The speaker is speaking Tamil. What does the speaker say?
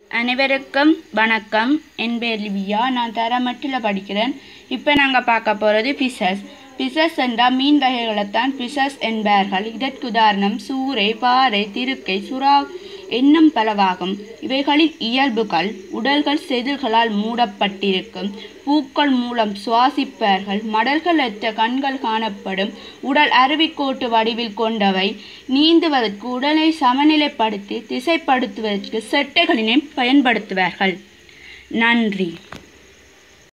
அனைவருக்கும் வணக்கம் என் பேர் லிவியா நான் தரமட்டில் படிக்கிறேன் இப்போ நாங்கள் பார்க்க போகிறது பிசஸ் பிசஸ் என்றால் மீன் வகைகளைத்தான் பிசஸ் என்பார்கள் இதற்கு உதாரணம் சூறை பாறை திருக்கை சுறா என்னும் பலவாகும் இவைகளின் இயல்புகள் உடல்கள் செதில்களால் மூடப்பட்டிருக்கும் பூக்கள் மூலம் சுவாசிப்பார்கள் மடல்களற்ற கண்கள் காணப்படும் உடல் அருவிக்கோட்டு வடிவில் கொண்டவை நீந்துவதற்கு உடலை சமநிலைப்படுத்தி திசைப்படுத்துவதற்கு செட்டைகளினை பயன்படுத்துவார்கள் நன்றி